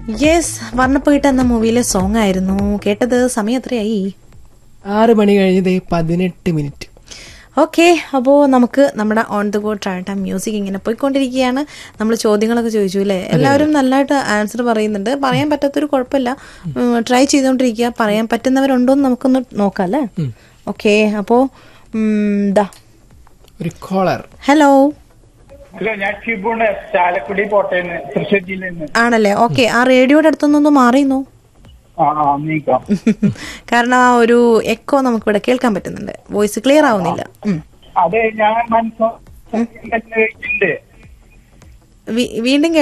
Yes വർണ്ണപ്പകിട്ട് എന്ന മൂവിയിലെ song ആയിരുന്നു കേട്ടത് സമയം എത്രയായി ആറ് മണി കഴിഞ്ഞത് പതിനെട്ട് മിനിറ്റ് ഓക്കെ അപ്പോൾ നമുക്ക് നമ്മുടെ on the go drive time music ഇങ്ങനെ പോയിക്കൊണ്ടിരിക്കുകയാണ് നമ്മൾ ചോദ്യങ്ങളൊക്കെ ചോദിച്ചു അല്ലേ എല്ലാവരും നല്ലതായിട്ട് ആൻസർ പറയുന്നുണ്ട് പറയാൻ പറ്റാത്തൊരു കുഴപ്പമില്ല ട്രൈ ചെയ്തുകൊണ്ടിരിക്കുക പറയാൻ പറ്റുന്നവരുണ്ടോ എന്ന് നമുക്കൊന്ന് നോക്കാം അല്ലേ ഓക്കെ അപ്പോൾ ദാ ഒരു കോളർ ഹലോ ഹലോ ഞാൻ ഷിബുണ് ചാലക്കുടി കോട്ടയെന്ന് തൃശ്ശൂർ ജില്ലയിൽ നിന്ന് ആണല്ലേ ഓക്കെ ആ റേഡിയോയുടെ അടുത്തൊന്നൊന്ന് മാറിയുന്നു ആ ആ നീക്കാം കാരണം ആ ഒരു എക്കോ നമുക്കിവിടെ കേൾക്കാൻ പറ്റുന്നുണ്ട് വോയിസ് ക്ലിയർ ആവുന്നില്ല ഉം. അതെ ഞാൻ മനസ്സിലുണ്ട് വീ- വീണ്ടും